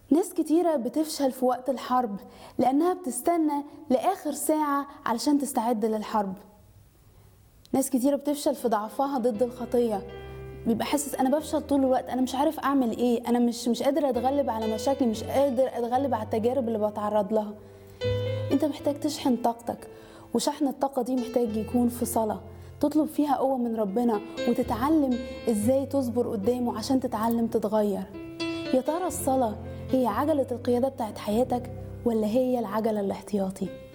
ناس كتيرة بتفشل في وقت الحرب لأنها بتستنى لآخر ساعة علشان تستعد للحرب ناس كتيرة بتفشل في ضعفها ضد الخطية بيبقى حاسس انا بفشل طول الوقت انا مش عارف اعمل ايه انا مش مش قادر اتغلب على مشاكلي مش قادر اتغلب على التجارب اللي بتعرض لها انت محتاج تشحن طاقتك وشحن الطاقة دي محتاج يكون في صلاة تطلب فيها قوة من ربنا وتتعلم ازاي تصبر قدامه عشان تتعلم تتغير يا ترى الصلاة هي عجلة القيادة بتاعت حياتك ولا هي العجلة الاحتياطي؟